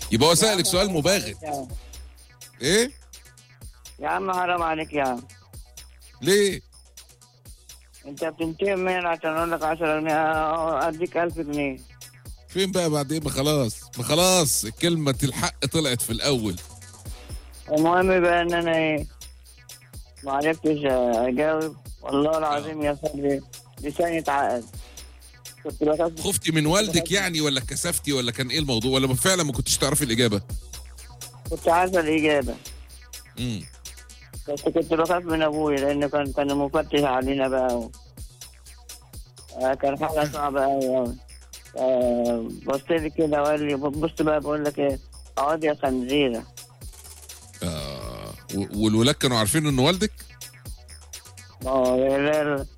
يبقى هو سألك سؤال مباغت يا عم. ايه يا عم حرام عليك يا عم ليه انت بتنتقم منين عشان اقول لك 10 جنيه اديك 1000 جنيه فين بقى بعدين ما خلاص ما خلاص الكلمة الحق طلعت في الأول المهم بقى ان انا ايه ما عرفتش اجاوب والله العظيم يا صاحبي لساني اتعقد كنت بخاف خفتي من والدك يعني ولا كسفتي ولا كان ايه الموضوع ولا فعلا ما كنتش تعرفي الإجابة كنت عارفه الاجابه امم بس كنت بخاف من ابويا لانه كان كان مفتش علينا بقى و... آه، كان حاجه صعبه قوي بص لي كده وقال لي بص بقى بقول لك ايه اقعد يا خنزيره آه و- والولاد كانوا عارفين انه والدك اه لا- لا-